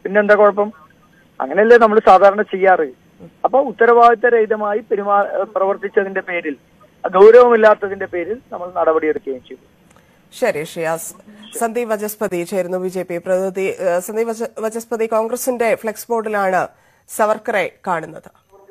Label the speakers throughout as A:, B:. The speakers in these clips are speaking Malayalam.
A: പിന്നെന്താ കുഴപ്പം അങ്ങനെയല്ലേ നമ്മൾ സാധാരണ ചെയ്യാറ് അപ്പൊ ഉത്തരവാദിത്തരഹിതമായി പെരുമാ പ്രവർത്തിച്ചതിന്റെ പേരിൽ ഗൗരവമില്ലാത്തതിന്റെ പേരിൽ നമ്മൾ നടപടിയെടുക്കുകയും ചെയ്തു
B: ശരി ഷിയാസ് സന്ദീപ് വചസ്പതി ചേരുന്നു ബി ജെ പി പ്രതിനിധി ഏഹ് സന്ദീപ് വച- വചസ്പതി കോൺഗ്രസിന്റെ ഫ്ലെക്സ് ബോർഡിലാണ് സവർക്കറെ കാണുന്നത്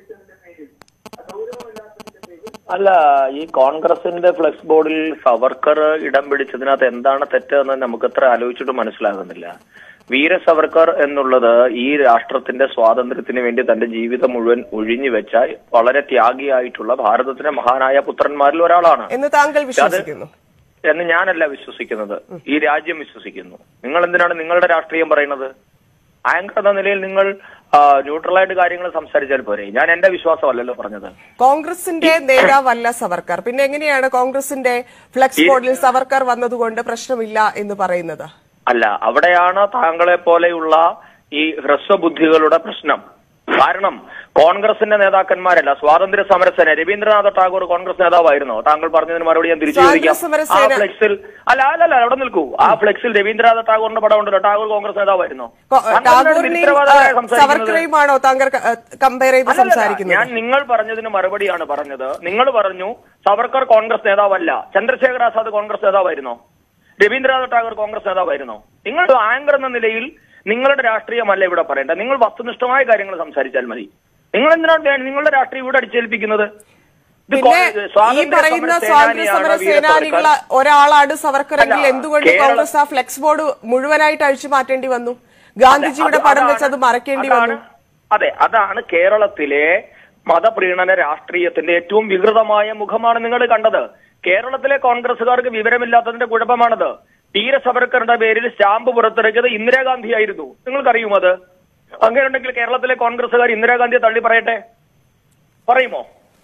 C: അല്ല ഈ കോൺഗ്രസിന്റെ ഫ്ലെക്സ് ബോർഡിൽ സവർക്കർ ഇടം പിടിച്ചതിനകത്ത് എന്താണ് തെറ്റെന്ന് നമുക്ക് എത്ര ആലോചിച്ചിട്ട് മനസ്സിലാകുന്നില്ല വീര സവർക്കർ എന്നുള്ളത് ഈ രാഷ്ട്രത്തിന്റെ സ്വാതന്ത്ര്യത്തിന് വേണ്ടി തന്റെ ജീവിതം മുഴുവൻ ഒഴിഞ്ഞു വെച്ച വളരെ ത്യാഗിയായിട്ടുള്ള ഭാരതത്തിന്റെ മഹാനായ പുത്രന്മാരിൽ ഒരാളാണ്
B: എന്ന് താങ്കൾ വിശ്വസിക്കുന്നു
C: എന്ന് ഞാനല്ല വിശ്വസിക്കുന്നത് ഈ രാജ്യം വിശ്വസിക്കുന്നു നിങ്ങൾ എന്തിനാണ് നിങ്ങളുടെ രാഷ്ട്രീയം പറയുന്നത് ആങ്കർ എന്ന നിലയിൽ നിങ്ങൾ ആ, ന്യൂട്രലായിട്ട് കാര്യങ്ങൾ സംസാരിച്ചാൽ പോരെ ഞാൻ എന്റെ വിശ്വാസമല്ലല്ലോ പറഞ്ഞത്
B: കോൺഗ്രസിന്റെ നേതാവല്ല സവർക്കർ പിന്നെ എങ്ങനെയാണ് കോൺഗ്രസിന്റെ ഫ്ലെക്സ് ബോർഡിൽ സവർക്കർ വന്നതുകൊണ്ട് പ്രശ്നമില്ല എന്ന് പറയുന്നത്
C: അല്ല അവിടെയാണ് താങ്കളെ പോലെയുള്ള ഈ ഹ്രസ്വബുദ്ധികളുടെ പ്രശ്നം കാരണം കോൺഗ്രസിന്റെ നേതാക്കന്മാരല്ല സ്വാതന്ത്ര്യ സമരസേന രവീന്ദ്രനാഥ ടാഗോർ കോൺഗ്രസ് നേതാവായിരുന്നോ താങ്കൾ പറഞ്ഞതിന് മറുപടി ഞാൻ തിരിച്ചു ചോദിക്കാം
B: സ്വാതന്ത്ര്യ
C: ആ
B: സമരസേന-
C: ഫ്ലെക്സിൽ അല്ല അല്ല അല്ല അവിടെ നിൽക്കൂ ആ ഫ്ലെക്സിൽ രവീന്ദ്രനാഥ ടാഗോറിന്റെ പടം ഉണ്ടല്ലോ ടാഗോർ കോൺഗ്രസ് നേതാവായിരുന്നോ
B: കോ-
C: താങ്കൾ എന്തിനാണ്
B: ടാഗോറിനെയും
C: നിരുത്തരവാദപരമായി
B: ഏഹ്,
C: സംസാരിക്കുന്നത്?
B: സവർക്കറെയുമാണോ താങ്കൾ കമ്പയർ ചെയ്ത്
C: അല്ലല്ല,
B: സംസാരിക്കുന്നത്
C: ഞാൻ നിങ്ങൾ പറഞ്ഞതിന് മറുപടിയാണ് പറഞ്ഞത് നിങ്ങൾ പറഞ്ഞു സവർക്കർ കോൺഗ്രസ് നേതാവല്ല ചന്ദ്രശേഖർ ആസാദ് കോൺഗ്രസ് നേതാവായിരുന്നോ രവീന്ദ്രനാഥ് ടാഗോർ കോൺഗ്രസ് നേതാവായിരുന്നോ നിങ്ങൾ ആങ്കർ എന്ന നിലയിൽ നിങ്ങളുടെ രാഷ്ട്രീയമല്ല ഇവിടെ പറയേണ്ടത് നിങ്ങൾ വസ്തുനിഷ്ഠമായ കാര്യങ്ങൾ സംസാരിച്ചാൽ മതി നിങ്ങൾ എന്തിനാണ് വേ- നിങ്ങളുടെ രാഷ്ട്രീയം ഇവിടെ അടിച്ചേൽപ്പിക്കുന്നത് ഇത്
B: പിന്നെ
C: കോ-
B: ഈ
C: സ്വാതന്ത്ര്യ
B: പറയുന്ന
C: സമര
B: സ്വാതന്ത്ര്യ സമര
C: സേനാനിയാണ് വീര
B: സേനാനികൾ
C: സവർക്കർ.
B: ഒരാളാണ് സവർക്കറെങ്കിൽ
C: അല്ല,
B: എന്തുകൊണ്ട്
C: കേരള-
B: കോൺഗ്രസ് ആ ഫ്ലെക്സ് ബോർഡ് മുഴുവനായിട്ട് അഴിച്ചു മാറ്റേണ്ടി വന്നു ഗാന്ധിജിയുടെ
C: അത്
B: പടം
C: അതാണ്-
B: വെച്ച് അത് മറക്കേണ്ടി
C: അതാണ്-
B: വന്നു
C: അതെ അതാണ് കേരളത്തിലെ മതപ്രീണന രാഷ്ട്രീയത്തിന്റെ ഏറ്റവും വികൃതമായ മുഖമാണ് നിങ്ങൾ കണ്ടത് കേരളത്തിലെ കോൺഗ്രസുകാർക്ക് വിവരമില്ലാത്തതിന്റെ കുഴപ്പമാണത് തീര സവർക്കറുടെ പേരിൽ സ്റ്റാമ്പ് പുറത്തിറക്കിയത് ഇന്ദിരാഗാന്ധിയായിരുന്നു നിങ്ങൾക്കറിയുമോ അത് അങ്ങനെയുണ്ടെങ്കിൽ കേരളത്തിലെ കോൺഗ്രസുകാർ ഇന്ദിരാഗാന്ധിയെ തള്ളി പറയട്ടെ പറയുമോ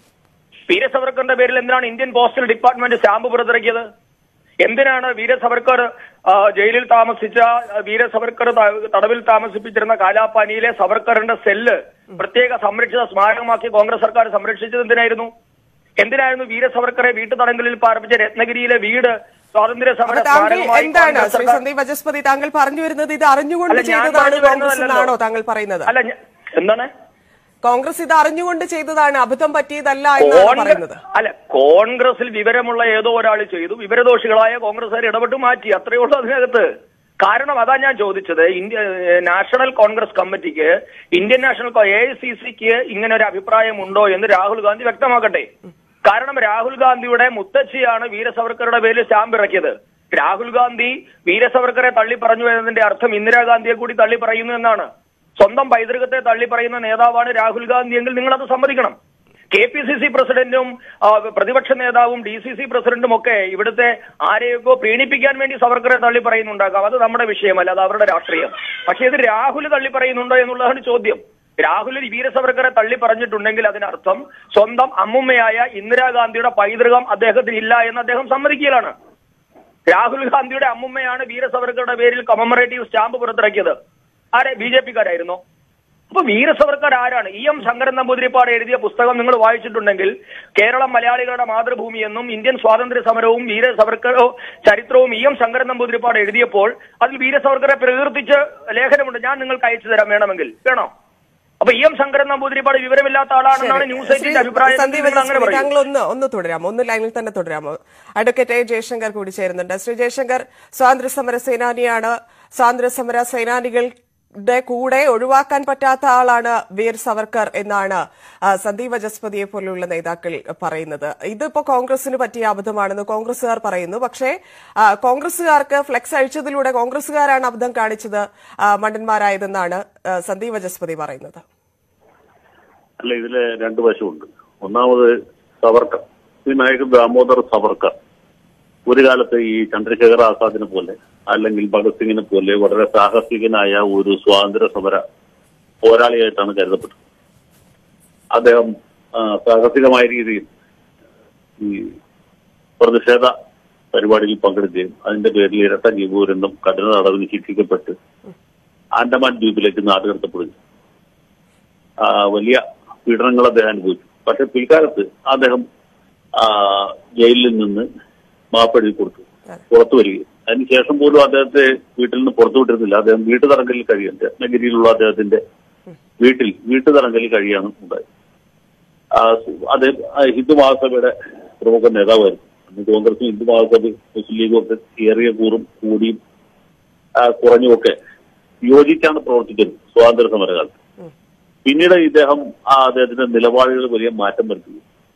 C: വീര സവർക്കറിന്റെ പേരിൽ എന്തിനാണ് ഇന്ത്യൻ പോസ്റ്റൽ ഡിപ്പാർട്ട്മെന്റ് സ്റ്റാമ്പ് പുറത്തിറക്കിയത് എന്തിനാണ് വീര സവർക്കർ ആ, ജയിലിൽ താമസിച്ച ആ, വീര സവർക്കർ ത- തടവിൽ താമസിപ്പിച്ചിരുന്ന കാലാപ്പാനിയിലെ സവർക്കറിന്റെ സെല്ല് പ്രത്യേക സംരക്ഷിത സ്മാരകമാക്കി കോൺഗ്രസ് സർക്കാർ സംരക്ഷിച്ചത് എന്തിനായിരുന്നു എന്തിനായിരുന്നു വീര സവർക്കറെ വീട്ടു തടങ്കലിൽ പാർപ്പിച്ച രത്നഗിരിയിലെ വീട് സ്വാതന്ത്ര്യ സമര
B: അപ്പൊ താങ്കൾ
C: സ്മാരകമായി
B: എന്താണ്
C: കോൺഗ്രസ്
B: ശ്രീ
C: സർക്കാർ-
B: സന്ദീപ് വജസ്പതി താങ്കൾ പറഞ്ഞു വരുന്നത് ഇത് അറിഞ്ഞുകൊണ്ട്
C: അല്ല, ഞാൻ
B: ചെയ്തതാണ്
C: പറഞ്ഞു
B: കോൺഗ്രസ്
C: വരുന്നതല്ലല്ലോ.
B: എന്നാണോ താങ്കൾ പറയുന്നത്
C: അല്ല ഞ- എന്താണ്
B: കോൺഗ്രസ് ഇത് അറിഞ്ഞുകൊണ്ട് ചെയ്തതാണ് അബദ്ധം പറ്റിയതല്ല എന്നാണ് പറയുന്നത്
C: കോൺഗ്രസ് അല്ല കോൺഗ്രസിൽ വിവരമുള്ള ഏതോ ഒരാൾ ചെയ്തു വിവരദോഷികളായ കോൺഗ്രസ്സുകാർ ഇടപെട്ട് മാറ്റി അത്രയേ ഉള്ളൂ അതിനകത്ത് കാരണം അതാ ഞാൻ ചോദിച്ചത് ഇന്ത്യ ഏഹ് നാഷണൽ കോൺഗ്രസ് കമ്മിറ്റിക്ക് Indian national A I C സിക്ക് ഇങ്ങനെ ഒരു അഭിപ്രായം ഉണ്ടോ എന്ന് രാഹുൽ ഗാന്ധി വ്യക്തമാക്കട്ടെ കാരണം രാഹുൽ ഗാന്ധിയുടെ മുത്തച്ഛിയാണ് വീര സവർക്കറുടെ പേരിൽ സ്റ്റാമ്പ് ഇറക്കിയത് രാഹുൽ ഗാന്ധി വീര സവർക്കറെ തള്ളി പറഞ്ഞു എന്നതിന്റെ അർത്ഥം ഇന്ദിരാഗാന്ധിയെ കൂടി തള്ളി പറയുന്നു എന്നാണ് സ്വന്തം പൈതൃകത്തെ തള്ളി പറയുന്ന നേതാവാണ് രാഹുൽ ഗാന്ധി എങ്കിൽ നിങ്ങൾ അത് സമ്മതിക്കണം കെ പി സി സി പ്രസിഡന്റും ആ, പ്രതിപക്ഷ നേതാവും ഡി സി സി പ്രസിഡന്റും ഒക്കെ ഇവിടുത്തെ ആരെയൊക്കെ പ്രീണിപ്പിക്കാൻ വേണ്ടി സവർക്കറെ തള്ളി പറയുന്നുണ്ടാകാം അത് നമ്മുടെ വിഷയമല്ല അത് അവരുടെ രാഷ്ട്രീയം പക്ഷേ ഇത് രാഹുൽ തള്ളി പറയുന്നുണ്ടോ എന്നുള്ളതാണ് ചോദ്യം രാഹുൽ വീര സവർക്കറെ തള്ളി പറഞ്ഞിട്ടുണ്ടെങ്കിൽ അതിനർത്ഥം സ്വന്തം അമ്മുമ്മയായ ഇന്ദിരാഗാന്ധിയുടെ പൈതൃകം അദ്ദേഹത്തിന് ഇല്ല എന്ന് അദ്ദേഹം സമ്മതിക്കുകയാണ് രാഹുൽ ഗാന്ധിയുടെ അമ്മുമ്മയാണ് വീര സവർക്കറുടെ പേരിൽ കമമറേറ്റീവ് സ്റ്റാമ്പ് പുറത്തിറക്കിയത് ആരെ ബി ജെ പിക്കാരായിരുന്നോ അപ്പൊ വീര സവർക്കർ ആരാണ് ഇ എം ശങ്കരൻ നമ്പൂതിരിപ്പാട് എഴുതിയ പുസ്തകം നിങ്ങൾ വായിച്ചിട്ടുണ്ടെങ്കിൽ കേരളം മലയാളികളുടെ മാതൃഭൂമി എന്നും ഇന്ത്യൻ സ്വാതന്ത്ര്യ സമരവും വീര സവർക്കറോ ചരിത്രവും ഇ എം ശങ്കരൻ നമ്പൂതിരിപ്പാട് എഴുതിയപ്പോൾ അതിൽ വീര സവർക്കറെ പ്രകീർത്തിച്ച് ലേഖനമുണ്ട് ഞാൻ നിങ്ങൾക്ക് അയച്ചു തരാം വേണമെങ്കിൽ വേണോ അപ്പൊ ഇ എം ശങ്കരൻ നമ്പൂതിരിപ്പാട് വിവരമില്ലാത്ത ആളാണെന്നാണ് ന്യൂസ്
B: ശ്രീ
C: എയ്റ്റിന്റെ അഭിപ്രായം
B: സന്ദീപ്
C: നിങ്ങൾ അങ്ങനെ
B: വജസ്പതി,
C: പറയും
B: താങ്കൾ ഒന്ന് ഒന്ന് തുടരാമോ ഒന്ന് ലൈനിൽ തന്നെ തുടരാമോ അഡ്വക്കേറ്റ് എ ജയശങ്കർ കൂടി ചേരുന്നുണ്ട് ശ്രീ ജയശങ്കർ സ്വാതന്ത്ര്യ സമര സേനാനിയാണ് സ്വാതന്ത്ര്യ സമര സേനാനികളുടെ കൂടെ ഒഴിവാക്കാൻ പറ്റാത്ത ആളാണ് വീർ സവർക്കർ എന്നാണ് ആ, സന്ദീപ് വജസ്പതിയെ പോലുള്ള നേതാക്കൾ പറയുന്നത് ഇതിപ്പോ കോൺഗ്രസിന് പറ്റിയ അബദ്ധമാണെന്ന് കോൺഗ്രസുകാർ പറയുന്നു പക്ഷേ ആ, കോൺഗ്രസുകാർക്ക് ഫ്ലെക്സ് അഴിച്ചതിലൂടെ കോൺഗ്രസുകാരാണ് അബദ്ധം കാണിച്ചത് ആ, മണ്ടന്മാരായതെന്നാണ് ആ, സന്ദീപ് വജസ്പതി പറയുന്നത്
D: അല്ല ഇതില് രണ്ട് വശമുണ്ട് ഒന്നാമത് സവർക്കർ വിനായക് ദാമോദർ സവർക്കർ ഒരു കാലത്ത് ഈ ചന്ദ്രശേഖർ ആസാദിനെ പോലെ അല്ലെങ്കിൽ ഭഗത് സിംഗിനെ പോലെ വളരെ സാഹസികനായ ഒരു സ്വാതന്ത്ര്യ സമര പോരാളിയായിട്ടാണ് കരുതപ്പെട്ടത് അദ്ദേഹം ആ, സാഹസികമായ രീതിയിൽ ഈ പ്രതിഷേധ പരിപാടിയിൽ പങ്കെടുക്കുകയും അതിന്റെ പേരിൽ ഇരട്ട ജീവൂരണ്ടും കഠിന തടവിന് ശിക്ഷിക്കപ്പെട്ട് ആൻഡമാൻ ദ്വീപിലേക്ക് നാടുകടത്തപ്പെടുകയും ആ, വലിയ പീഡനങ്ങൾ അദ്ദേഹം അനുഭവിച്ചു പക്ഷെ പിൽക്കാലത്ത് അദ്ദേഹം ആ, ജയിലിൽ നിന്ന് മാപ്പെഴുതി കൊടുത്തു പുറത്തു വരികയും അതിനുശേഷം പോലും അദ്ദേഹത്തെ വീട്ടിൽ നിന്ന് പുറത്തു വിട്ടിരുന്നില്ല അദ്ദേഹം വീട്ടുതടങ്കലിൽ കഴിയാൻ രത്നഗിരിയിലുള്ള അദ്ദേഹത്തിന്റെ വീട്ടിൽ വീട്ടുതടങ്കലിൽ കഴിയാണ് ഉണ്ടായത് ആ, അത് ഹിന്ദു മഹാസഭയുടെ പ്രമുഖ നേതാവായിരുന്നു അന്ന് കോൺഗ്രസും ഹിന്ദു മഹാസഭയും മുസ്ലിം ലീഗും ഒക്കെ ഏറിയ കൂറും കൂടിയും ആ, കുറഞ്ഞുമൊക്കെ യോജിച്ചാണ് പ്രവർത്തിച്ചത് സ്വാതന്ത്ര്യ സമരകാലത്ത് പിന്നീട് ഇദ്ദേഹം ആ അദ്ദേഹത്തിന്റെ നിലപാടുകൾ വലിയ മാറ്റം വരുത്തുകയും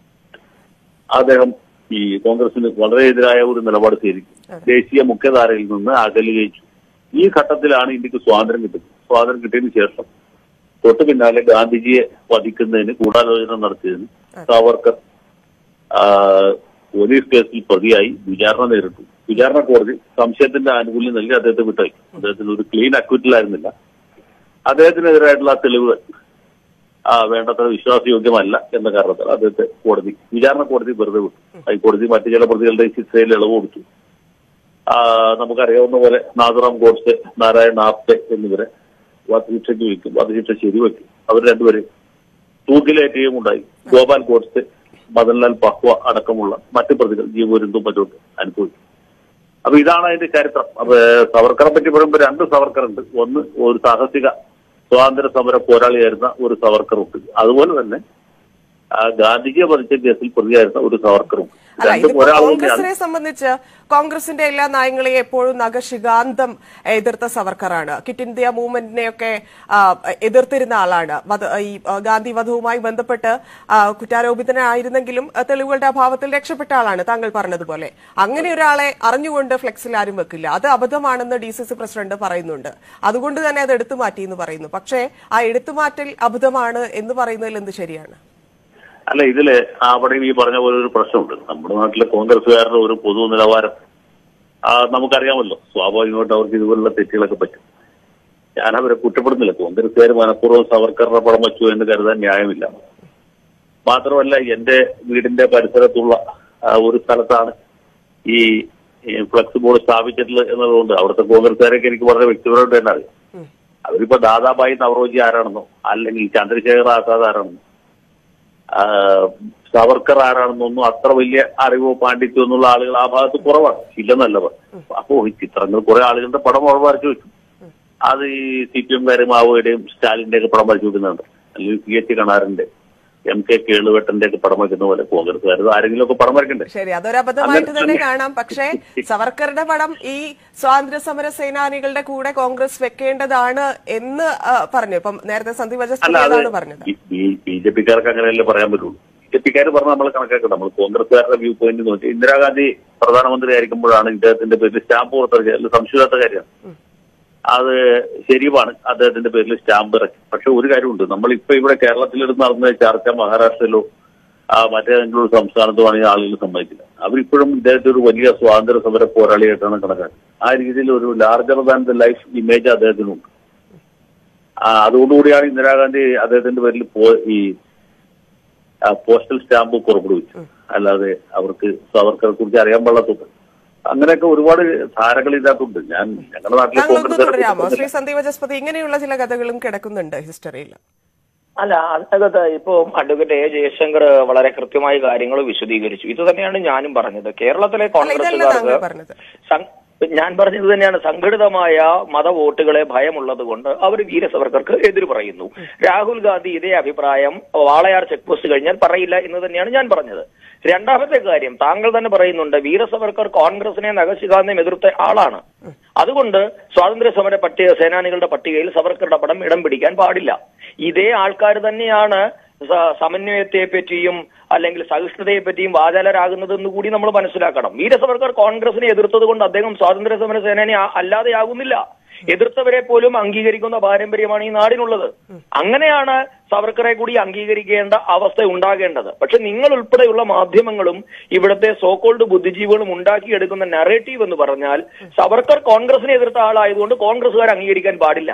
D: അദ്ദേഹം ഈ കോൺഗ്രസിന് വളരെ എതിരായ ഒരു നിലപാട് സ്വീകരിക്കും ദേശീയ മുഖ്യധാരയിൽ നിന്ന് അകലുകയും ചെയ്തു. ഈ ഘട്ടത്തിലാണ് ഇന്ത്യക്ക് സ്വാതന്ത്ര്യം കിട്ടുന്നത് സ്വാതന്ത്ര്യം കിട്ടിയതിനു ശേഷം തൊട്ടു പിന്നാലെ ഗാന്ധിജിയെ വധിക്കുന്നതിന് ഗൂഢാലോചന നടത്തിയതിന് സാവർക്കർ ആ, പോലീസ് കേസിൽ പ്രതിയായി വിചാരണ നേരിട്ടു വിചാരണ കോടതി സംശയത്തിന്റെ ആനുകൂല്യം നൽകി അദ്ദേഹത്തെ വിട്ടയച്ചു അദ്ദേഹത്തിന് ഒരു ക്ലീൻ അക്വിറ്റലായിരുന്നില്ല അദ്ദേഹത്തിനെതിരായിട്ടുള്ള ആ തെളിവുകൾ ആ, വേണ്ടത്ര വിശ്വാസയോഗ്യമല്ല എന്ന കാരണത്താൽ അദ്ദേഹത്തെ കോടതി വിചാരണ കോടതി വെറുതെ വിട്ടു ഹൈക്കോടതി മറ്റു ചില പ്രതികളുടെ ശിക്ഷയിൽ ഇളവ് കൊടുത്തു ആ, നമുക്കറിയാവുന്ന പോലെ നാഥറാം ഗോഡ്സെ നാരായൺ ആപ്തെ എന്നിവരെ വധശിക്ഷയ്ക്ക് വയ്ക്കും വധശിക്ഷ ശരിവെക്കും അവർ രണ്ടുപേരും തൂക്കിലേറ്റുകയും ഉണ്ടായി ഗോപാൽ ഗോഡ്സെ മദൻലാൽ പഹ്വ അടക്കമുള്ള മറ്റു പ്രതികൾ ജീവപര്യന്തവും മറ്റുമൊക്കെ അനുഭവിച്ചു അപ്പൊ ഇതാണ് അതിന്റെ ചരിത്രം അപ്പൊ സവർക്കറെ പറ്റി പറയുമ്പോൾ രണ്ട് സവർക്കറുണ്ട് ഒന്ന് ഒരു സാഹസിക സ്വാതന്ത്ര്യ സമര പോരാളിയായിരുന്ന ഒരു സവർക്കറുണ്ട് അതുപോലെ തന്നെ ആ, ഗാന്ധിജിയെ വധിച്ച കേസിൽ പ്രതിയായിരുന്ന ഒരു സവർക്കറും
B: അല്ല
D: രണ്ടും
B: ഇതിപ്പോ
D: ഒരാൾ
B: കോൺഗ്രസിനെ
D: തന്നെയാണ്
B: സംബന്ധിച്ച് കോൺഗ്രസിന്റെ എല്ലാ നയങ്ങളെയും എപ്പോഴും നഖശികാന്തം എതിർത്ത സവർക്കറാണ് കിറ്റ് ഇന്ത്യ മൂവ്മെന്റിനെയൊക്കെ ആ, എതിർത്തിരുന്ന ആളാണ് വധ- ഈ ആ, ഗാന്ധി വധവുമായി ബന്ധപ്പെട്ട് ആ, കുറ്റാരോപിതനായിരുന്നെങ്കിലും ആ, തെളിവുകളുടെ അഭാവത്തിൽ രക്ഷപ്പെട്ട ആളാണ് താങ്കൾ പറഞ്ഞതുപോലെ അങ്ങനെ ഒരാളെ അറിഞ്ഞുകൊണ്ട് ഫ്ലെക്സിൽ ആരും വെക്കില്ല അത് അബദ്ധമാണെന്ന് ഡി സി സി പ്രസിഡന്റ് പറയുന്നുണ്ട് അതുകൊണ്ട് തന്നെ അത് എടുത്തു മാറ്റി എന്ന് പറയുന്നു പക്ഷേ ആ എടുത്തുമാറ്റൽ അബദ്ധമാണ് എന്ന് പറയുന്നതിൽ എന്ത് ശരിയാണ്
D: അല്ല ഇതില് അവിടെയും ഈ പറഞ്ഞ പോലെ ഒരു പ്രശ്നമുണ്ട് നമ്മുടെ നാട്ടിലെ കോൺഗ്രസ്സുകാരുടെ ഒരു പൊതു നിലവാരം ആ, നമുക്കറിയാമല്ലോ സ്വാഭാവികമായിട്ട് അവർക്ക് ഇതുപോലുള്ള തെറ്റുകളൊക്കെ പറ്റും ഞാൻ അവരെ കുറ്റപ്പെടുന്നില്ല കോൺഗ്രസ്സുകാർ മനഃപൂർവ്വം സവർക്കറുടെ പടം വെച്ചു എന്ന് കരുതാൻ ന്യായമില്ല മാത്രമല്ല എന്റെ വീടിന്റെ പരിസരത്തുള്ള ആ, ഒരു സ്ഥലത്താണ് ഈ ഈ ഫ്ലക്സ് ബോർഡ് സ്ഥാപിച്ചിട്ടുള്ളത് എന്നതുകൊണ്ട് അവിടുത്തെ കോൺഗ്രസ്സുകാരൊക്കെ എനിക്ക് വളരെ വ്യക്തിപരമായിട്ട് തന്നെ അറിയാം അവരിപ്പോ ദാദാബായി നവറോജി ആരാണെന്നോ അല്ലെങ്കിൽ ചന്ദ്രശേഖർ ആസാദ് ആരാണെന്നോ ആ, സവർക്കർ ആരാണെന്നൊന്നും അത്ര വലിയ അറിവോ പാണ്ഡിത്യോ എന്നുള്ള ആളുകൾ ആ ഭാഗത്ത് കുറവാണ് ഇല്ലെന്നല്ല പറഞ്ഞു അപ്പോ ഈ ചിത്രങ്ങൾ കുറെ ആളുകളുടെ പടം അവിടെ വരച്ചു വെച്ചു അത് ഈ സി പി എംകാരും മാവോയുടെയും സ്റ്റാലിന്റെ ഒക്കെ പടം വരച്ചു വെക്കുന്നുണ്ട് അല്ലെങ്കിൽ പി എച്ച് കണാറിന്റെ എം കെ കേളുവെട്ടന്റെ ഒക്കെ പടം വയ്ക്കുന്ന പോലെ കോൺഗ്രസ്സുകാർ ആരെങ്കിലും ഒക്കെ പടം വരയ്ക്കണ്ടേ
B: ശരി അതൊരു അബദ്ധമായിട്ട്
D: അങ്ങനെ
B: തന്നെ
D: തന്നെ.
B: കാണാം പക്ഷേ സവർക്കറുടെ പടം ഈ സ്വാതന്ത്ര്യ സമര സേനാനികളുടെ കൂടെ കോൺഗ്രസ് വെക്കേണ്ടതാണ് എന്ന് ആ, പറഞ്ഞു ഇപ്പം നേരത്തെ സന്ദീപ്
D: അല്ല
B: വജസ്പതി
D: അത്
B: അതാണ് പറഞ്ഞത്
D: ബി ജെ പിക്കാർക്ക് അങ്ങനെയല്ലേ പറയാൻ പറ്റുള്ളൂ ബി ജെ പിക്കാർ പറഞ്ഞ നമ്മൾ കണക്കാക്കണം നമ്മൾ കോൺഗ്രസ്സുകാരുടെ വ്യൂ പോയിന്റ് നോക്കി ഇന്ദിരാഗാന്ധി പ്രധാനമന്ത്രി ആയിരിക്കുമ്പോഴാണ് ഇദ്ദേഹത്തിന്റെ പേരിൽ സ്റ്റാമ്പ് പുറത്തിറക്കിയത് അതിൽ സംശയമില്ലാത്ത കാര്യമാണ് അത് ശരിയുമാണ് അദ്ദേഹത്തിന്റെ പേരിൽ സ്റ്റാമ്പ് ഇറക്കി പക്ഷെ ഒരു കാര്യമുണ്ട് നമ്മൾ ഇപ്പൊ ഇവിടെ കേരളത്തിലിരുന്ന് നടന്ന ചർച്ച മഹാരാഷ്ട്രയിലോ ആ മറ്റേതെങ്കിലും ഒരു സംസ്ഥാനത്തുമാണെങ്കിൽ ആളുകൾ സമ്മതിക്കില്ല അവരിപ്പോഴും ഇദ്ദേഹത്തെ ഒരു വലിയ സ്വാതന്ത്ര്യ സമര പോരാളിയായിട്ടാണ് കണക്കാക്കുന്നത് ആ രീതിയിൽ ഒരു larger than the life image അദ്ദേഹത്തിനുണ്ട് ആ, അതുകൊണ്ടുകൂടിയാണ് ഇന്ദിരാഗാന്ധി അദ്ദേഹത്തിന്റെ പേരിൽ പോ- ഈ ആ, പോസ്റ്റൽ സ്റ്റാമ്പ് പുറപ്പെടുവിച്ചു അല്ലാതെ അവർക്ക് സവർക്കറെ കുറിച്ച് അറിയാൻ പാടില്ലാത്തത് അങ്ങനെയൊക്കെ ഒരുപാട് ധാരകൾ ഇതിനകത്തുണ്ട് ഞാൻ ഞങ്ങളുടെ നാട്ടിലെ
B: താങ്കൾ ഒന്ന് തുടരാമോ
D: കോൺഗ്രസ്
B: ശ്രീ സന്ദീപ് വജസ്പതി ഇങ്ങനെയുള്ള ചില കഥകളും കിടക്കുന്നുണ്ട് ഹിസ്റ്ററിയിൽ
C: അല്ല അതിനകത്ത് ഇപ്പോ അഡ്വക്കേറ്റ് എ ജയശങ്കർ വളരെ കൃത്യമായി കാര്യങ്ങൾ വിശദീകരിച്ചു ഇത് തന്നെയാണ് ഞാനും പറഞ്ഞത് കേരളത്തിലെ
B: അല്ല ഇതല്ല താങ്കൾ
C: കോൺഗ്രസുകാർക്ക്
B: പറഞ്ഞത്
C: സം- ഞാൻ പറഞ്ഞത് തന്നെയാണ് സംഘടിതമായ മതവോട്ടുകളെ ഭയമുള്ളത് കൊണ്ട് അവർ വീരസവർക്കർക്ക് എതിര് പറയുന്നു രാഹുൽ ഗാന്ധി ഇതേ അഭിപ്രായം വാളയാർ ചെക്ക് പോസ്റ്റ് കഴിഞ്ഞാൽ പറയില്ല എന്ന് തന്നെയാണ് ഞാൻ പറഞ്ഞത് രണ്ടാമത്തെ കാര്യം താങ്കൾ തന്നെ പറയുന്നുണ്ട് വീരസവർക്കർ കോൺഗ്രസിനെ നഖശികാന്തം എതിർത്ത ആളാണ് അതുകൊണ്ട് സ്വാതന്ത്ര്യ സമര പട്ടിക സേനാനികളുടെ പട്ടികയിൽ സവർക്കറുടെ പടം ഇടം പിടിക്കാൻ പാടില്ല ഇതേ ആൾക്കാർ തന്നെയാണ് സ- സമന്വയത്തെ പറ്റിയും അല്ലെങ്കിൽ സഹിഷ്ണുതയെ പറ്റിയും വാചാലരാകുന്നത് എന്ന് കൂടി നമ്മൾ മനസ്സിലാക്കണം വീരസവർക്കർ കോൺഗ്രസിനെ എതിർത്തത് കൊണ്ട് അദ്ദേഹം സ്വാതന്ത്ര്യ സമര സേനാനി ആ- അല്ലാതെയാകുന്നില്ല എതിർത്തവരെ പോലും അംഗീകരിക്കുന്ന പാരമ്പര്യമാണ് ഈ നാടിനുള്ളത് അങ്ങനെയാണ് സവർക്കറെ കൂടി അംഗീകരിക്കേണ്ട അവസ്ഥ ഉണ്ടാകേണ്ടത് പക്ഷെ നിങ്ങൾ ഉൾപ്പെടെയുള്ള മാധ്യമങ്ങളും ഇവിടുത്തെ സോക്കോൾഡ് ബുദ്ധിജീവികളും ഉണ്ടാക്കിയെടുക്കുന്ന നറേറ്റീവ് എന്ന് പറഞ്ഞാൽ സവർക്കർ കോൺഗ്രസിനെ എതിർത്ത ആളായതുകൊണ്ട് കോൺഗ്രസുകാർ അംഗീകരിക്കാൻ പാടില്ല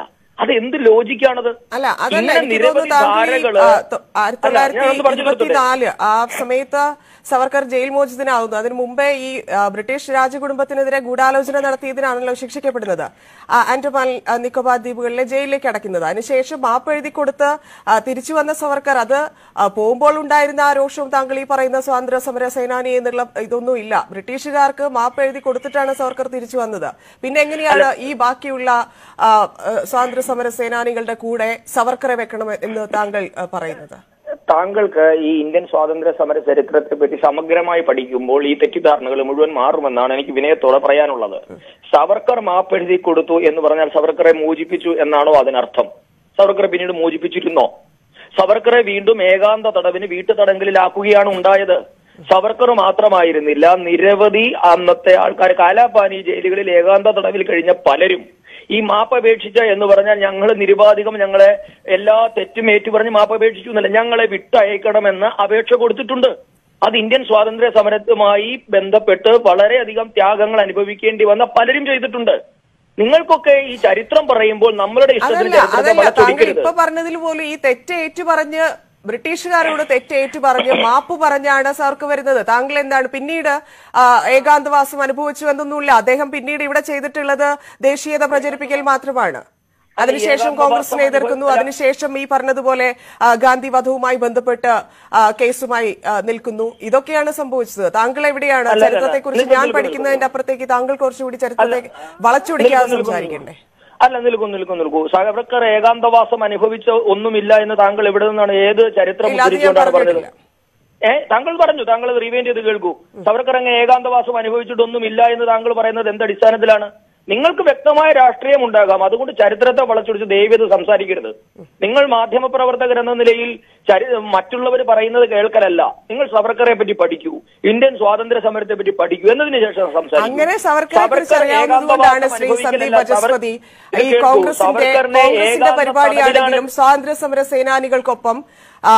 C: അത് എന്ത് ലോജിക്കാണത്
B: അല്ല അതല്ല
C: ഇങ്ങനെ
B: എനിക്ക്
C: നിരവധി
B: തോന്നുന്നു താങ്കൾ ഈ,
C: ധാരകള്
B: ആ, തൊ- ആയിരത്തി
C: അല്ല, ഞാനൊന്ന്
B: തൊള്ളായിരത്തി
C: പറഞ്ഞു നിർത്തട്ടെ.
B: ഇരുപത്തിനാല് ആ സമയത്ത് സവർക്കർ ജയിൽ മോചിതനാവുന്നു അതിനു മുമ്പേ ഈ ആ, ബ്രിട്ടീഷ് രാജകുടുംബത്തിനെതിരെ ഗൂഢാലോചന നടത്തിയതിനാണല്ലോ ശിക്ഷിക്കപ്പെടുന്നത് ആ, ആൻഡമാൻ ആ, നിക്കോബാർ ദ്വീപുകളിലെ ജയിലിലേക്ക് അടയ്ക്കുന്നത് അതിനുശേഷം മാപ്പ് എഴുതി കൊടുത്ത് ആ, തിരിച്ചു വന്ന സവർക്കർ അത് ആ, പോകുമ്പോൾ ഉണ്ടായിരുന്ന ആ രോഷവും താങ്കൾ ഈ പറയുന്ന സ്വാതന്ത്ര്യ സമര സേനാനി എന്നുള്ള ഇതൊന്നും ഇല്ല ബ്രിട്ടീഷുകാർക്ക് മാപ്പ് എഴുതി കൊടുത്തിട്ടാണ് സവർക്കർ തിരിച്ചു വന്നത് പിന്നെ എങ്ങനെയാണ് ഈ ബാക്കിയുള്ള ആ, ആ, സ്വാതന്ത്ര്യ സമര സേനാനികളുടെ കൂടെ സവർക്കറെ വെക്കണം എന്ന് താങ്കൾ ആ, പറയുന്നത്
C: താങ്കൾക്ക് ഈ ഇന്ത്യൻ സ്വാതന്ത്ര്യ സമര ചരിത്രത്തെ പറ്റി സമഗ്രമായി പഠിക്കുമ്പോൾ ഈ തെറ്റിദ്ധാരണകൾ മുഴുവൻ മാറുമെന്നാണ് എനിക്ക് വിനയത്തോടെ പറയാനുള്ളത് സവർക്കർ മാപ്പെഴുതി കൊടുത്തു എന്ന് പറഞ്ഞാൽ സവർക്കറെ മോചിപ്പിച്ചു എന്നാണോ അതിനർത്ഥം സവർക്കറെ പിന്നീട് മോചിപ്പിച്ചിരുന്നോ സവർക്കറെ വീണ്ടും ഏകാന്ത തടവിന് വീട്ടു തടങ്കലിലാക്കുകയാണ് ഉണ്ടായത് സവർക്കർ മാത്രമായിരുന്നില്ല നിരവധി അന്നത്തെ ആൾക്കാർ കാലാപാനി ജയിലുകളിൽ ഏകാന്ത തടവിൽ കഴിഞ്ഞ പലരും ഈ മാപ്പപേക്ഷിച്ച എന്ന് പറഞ്ഞാൽ ഞങ്ങൾ നിരുപാധികം ഞങ്ങളെ എല്ലാ തെറ്റും ഏറ്റുപറഞ്ഞ് മാപ്പപേക്ഷിച്ചു എന്നല്ല ഞങ്ങളെ വിട്ടയക്കണമെന്ന് അപേക്ഷ കൊടുത്തിട്ടുണ്ട് അത് ഇന്ത്യൻ സ്വാതന്ത്ര്യ സമരത്തുമായി ബന്ധപ്പെട്ട് വളരെയധികം ത്യാഗങ്ങൾ അനുഭവിക്കേണ്ടി വന്ന പലരും ചെയ്തിട്ടുണ്ട് നിങ്ങൾക്കൊക്കെ ഈ ചരിത്രം പറയുമ്പോൾ നമ്മളുടെ ഇഷ്ടത്തിന്
B: അതല്ല
C: ചരിത്രത്തെ
B: അതല്ല താങ്കൾ
C: വളച്ചൊടിക്കരുത്
B: ഇപ്പൊ പറഞ്ഞതിൽ പോലും ഈ തെറ്റ് ഏറ്റു പറഞ്ഞ് ബ്രിട്ടീഷുകാരോട് തെറ്റ് ഏറ്റു പറഞ്ഞ് മാപ്പ് പറഞ്ഞാണ് സാർക്ക് വരുന്നത് താങ്കൾ എന്താണ് പിന്നീട് ആ, ഏകാന്തവാസം അനുഭവിച്ചു എന്നൊന്നുമില്ല അദ്ദേഹം പിന്നീട് ഇവിടെ ചെയ്തിട്ടുള്ളത് ദേശീയത പ്രചരിപ്പിക്കൽ മാത്രമാണ് അതിനുശേഷം
C: ഏകാന്തവാസം
B: കോൺഗ്രസിനെ എതിർക്കുന്നു
C: അനുഭവിച്ചില്ല.
B: അതിനുശേഷം ഈ പറഞ്ഞതുപോലെ ആ, ഗാന്ധി വധവുമായി ബന്ധപ്പെട്ട് ആ, കേസുമായി ആ, നിൽക്കുന്നു ഇതൊക്കെയാണ് സംഭവിച്ചത് താങ്കൾ എവിടെയാണ്
C: അല്ല, അല്ല,
B: ചരിത്രത്തെ കുറിച്ച്
C: നിൽക്കൂ,
B: ഞാൻ
C: നിൽക്കൂ,
B: പഠിക്കുന്നതിന്റെ അപ്പുറത്തേക്ക് താങ്കൾ കുറച്ചുകൂടി ചരിത്രത്തെ വളച്ചൊടിക്കാതെ
C: നിൽക്കൂ, നിൽക്കൂ,
B: സംസാരിക്കണ്ടേ
C: അല്ല നിൽക്കൂ നിൽക്കൂ നിൽക്കൂ സവർക്കർ ഏകാന്തവാസം അനുഭവിച്ച ഒന്നുമില്ല എന്ന് താങ്കൾ എവിടെ നിന്നാണ് ഏത് ചരിത്രം
B: ഇല്ല, അത് ഞാൻ
C: ഉദ്ധരിച്ചുകൊണ്ടാണ് പറഞ്ഞത്
B: പറഞ്ഞിട്ടില്ല.
C: ഏ താങ്കൾ പറഞ്ഞു താങ്കൾ അത് റിവൈൻഡ് ചെയ്ത് കേൾക്കൂ സവർക്കർ അങ്ങ് ഏകാന്തവാസം അനുഭവിച്ചിട്ടൊന്നുമില്ല എന്ന് താങ്കൾ പറയുന്നത് എന്ത് അടിസ്ഥാനത്തിലാണ് നിങ്ങൾക്ക് വ്യക്തമായ രാഷ്ട്രീയം ഉണ്ടാകാം അതുകൊണ്ട് ചരിത്രത്തെ വളച്ചൊടിച്ച് ദൈവത് സംസാരിക്കരുത് നിങ്ങൾ മാധ്യമപ്രവർത്തകർ എന്ന നിലയിൽ ചരി മറ്റുള്ളവർ പറയുന്നത് കേൾക്കലല്ല നിങ്ങൾ സവർക്കറെ പറ്റി പഠിക്കൂ ഇന്ത്യൻ സ്വാതന്ത്ര്യ സമരത്തെ പറ്റി പഠിക്കൂ എന്നതിന് ശേഷം സംസാരിക്കൂ
B: അങ്ങനെ സവർക്കറെ കുറിച്ച്
C: സവർക്കർ
B: അറിയാവുന്നതുകൊണ്ടാണ്
C: ഏകാന്തവാസം
B: ശ്രീ സന്ദീപ്
C: അനുഭവിക്കലില്ല. സവർ-
B: ബജസ്പതി
C: ഇത്
B: ഈ
C: കേൾക്കൂ.
B: കോൺഗ്രസിന്റെ
C: സവർക്കറിനെ
B: കോൺഗ്രസിന്റെ
C: ഏകാന്ത
B: പരിപാടിയാണെങ്കിലും
C: തടവിലാണ്
B: സ്വാതന്ത്ര്യ സമര സേനാനികൾക്കൊപ്പം ആ,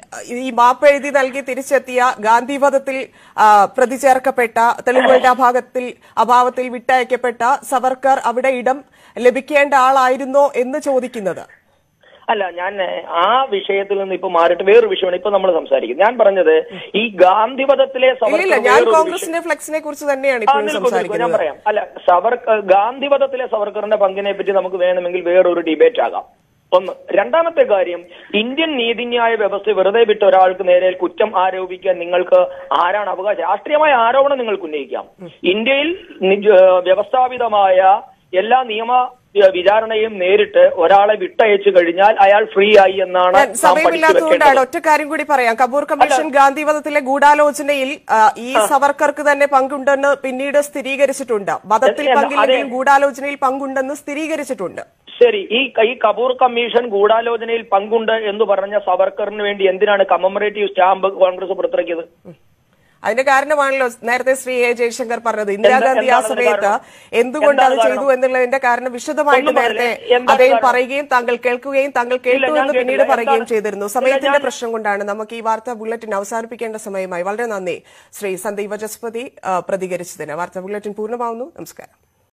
B: ഈ മാപ്പ് എഴുതി നൽകി തിരിച്ചെത്തിയ ഗാന്ധി വധത്തിൽ ആ, പ്രതി ചേർക്കപ്പെട്ട തെളിവുകളുടെ അഭാഗത്തിൽ അഭാവത്തിൽ വിട്ടയക്കപ്പെട്ട സവർക്കർ അവിടെ ഇടം ലഭിക്കേണ്ട ആളായിരുന്നോ എന്ന് ചോദിക്കുന്നത്
C: അല്ല ഞാൻ ഏഹ്, ആ വിഷയത്തിൽ നിന്ന് ഇപ്പൊ മാറിയിട്ട് വേറൊരു വിഷയമാണ് ഇപ്പൊ നമ്മൾ സംസാരിക്കുന്നത് ഞാൻ പറഞ്ഞത് ഈ ഗാന്ധിവധത്തിലെ സവർക്കർ
B: ഇല്ലില്ല ഞാൻ
C: വേറൊരു വിഷയം-
B: കോൺഗ്രസിന്റെ ഫ്ലെക്സിനെ കുറിച്ച് തന്നെയാണ്
C: ആ,
B: ഇപ്പോഴും
C: നിൽക്കൂ, നിൽക്കൂ, ഞാൻ
B: സംസാരിക്കുന്നത്
C: പറയാം അല്ല സവർ ഗാന്ധിവധത്തിലെ സവർക്കറിന്റെ പങ്കിനെ പറ്റി നമുക്ക് വേണമെങ്കിൽ വേറൊരു ഡിബേറ്റ് ആകാം ഒന്ന് രണ്ടാമത്തെ കാര്യം ഇന്ത്യൻ നീതിന്യായ വ്യവസ്ഥ വെറുതെ വിട്ട ഒരാൾക്ക് നേരെ കുറ്റം ആരോപിക്കാൻ നിങ്ങൾക്ക് ആരാണ് അവകാശം രാഷ്ട്രീയമായ ആരോപണം നിങ്ങൾക്ക് ഉന്നയിക്കാം ഇന്ത്യയിൽ നിജ- ഏഹ് വ്യവസ്ഥാപിതമായ എല്ലാ നിയമ ഏഹ് വിചാരണയും നേരിട്ട് ഒരാളെ വിട്ടയച്ചു കഴിഞ്ഞാൽ അയാൾ ഫ്രീ ആയി എന്നാണ്
B: ഞാൻ
C: നാം പഠിച്ചു
B: സമയമില്ലാത്തതുകൊണ്ടാണ്
C: വെക്കേണ്ടത്
B: ഒറ്റ കാര്യം കൂടി പറയാം കപൂർ കമ്മീഷൻ ഗാന്ധിവധത്തിലെ ഗൂഢാലോചനയിൽ ആ, ഈ സവർക്കർക്ക് തന്നെ പങ്കുണ്ടെന്ന് പിന്നീട് സ്ഥിരീകരിച്ചിട്ടുണ്ട് വധത്തിൽ
C: അല്ല,
B: പങ്കില്ലെങ്കിലും
C: അതെ.
B: ഗൂഢാലോചനയിൽ പങ്കുണ്ടെന്ന് സ്ഥിരീകരിച്ചിട്ടുണ്ട്
C: ശരി ഈ ഈ കപൂർ കമ്മീഷൻ ഗൂഢാലോചനയിൽ പങ്കുണ്ട് എന്ന് പറഞ്ഞ സവർക്കറിന് വേണ്ടി എന്തിനാണ് കമമറേറ്റീവ് സ്റ്റാമ്പ് കോൺഗ്രസ് പുറത്തിറക്കിയത്
B: അതിന്റെ കാരണമാണല്ലോ നേരത്തെ ശ്രീ എ ജയശങ്കർ പറഞ്ഞത് ഇന്ദിരാഗാന്ധി ആ
C: എന്താണ് അതിന്റെ
B: സമയത്ത്
C: കാരണം?
B: എന്തുകൊണ്ട് അത്
C: എന്താണ്
B: ചെയ്തു
C: കാരണം?
B: എന്നുള്ളതിന്റെ കാരണം വിശദമായിട്ട്
C: ഒന്നും
B: നേരത്തെ
C: പറഞ്ഞില്ല. എന്താണ്
B: അദ്ദേഹം
C: കാരണം?
B: പറയുകയും താങ്കൾ കേൾക്കുകയും താങ്കൾ
C: ഇല്ല,
B: കേട്ടു
C: ഞാൻ
B: എന്ന് പിന്നീട്
C: കേട്ടില്ല.
B: പറയുകയും
C: എന്താണ്?
B: ചെയ്തിരുന്നു
C: ഇല്ല,
B: സമയത്തിന്റെ
C: ഞാൻ-
B: പ്രശ്നം കൊണ്ടാണ് നമുക്ക് ഈ വാർത്താ ബുള്ളറ്റിൻ അവസാനിപ്പിക്കേണ്ട സമയമായി വളരെ നന്ദി ശ്രീ സന്ദീപ് വചസ്പതി ആ, പ്രതികരിച്ചതിന് വാർത്താ ബുള്ളറ്റിൻ പൂർണ്ണമാവുന്നു നമസ്കാരം